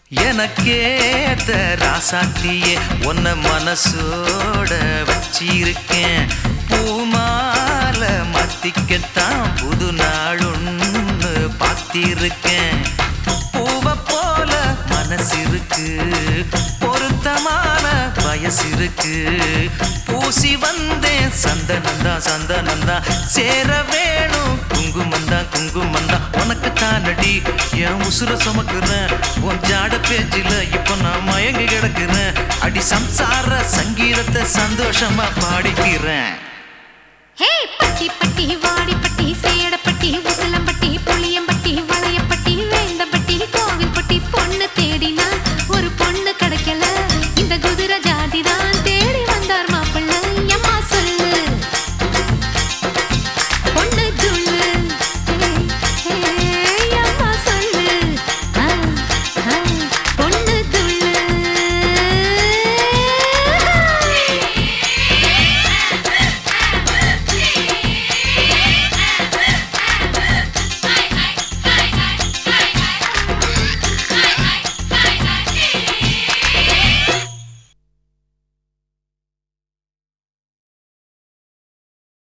எனக்கேத்த ராசாத்தியே உன்னை மனசோட வச்சிருக்கேன் பூமால மாத்திக்கத்தான் புது நாளுன்னு பார்த்திருக்கேன் பூவை போல மனசு இருக்கு பொருத்தமான வயசு இருக்கு பூசி வந்தேன் சந்தனந்தா சந்தனந்தா சேர வேணும் குங்குமந்தா குங்குமந்தா உனக்கு தானடி என் உசுர சுமக்குறேன் உன் ஜாட பேச்சில இப்ப நான் மயங்கி கிடக்குறேன் அடி சம்சார சங்கீதத்தை சந்தோஷமா பாடிக்கிறேன் ஹே பட்டி பட்டி வாடி பட்டி சேடப்பட்டி உசலம்பட்டி புளியம்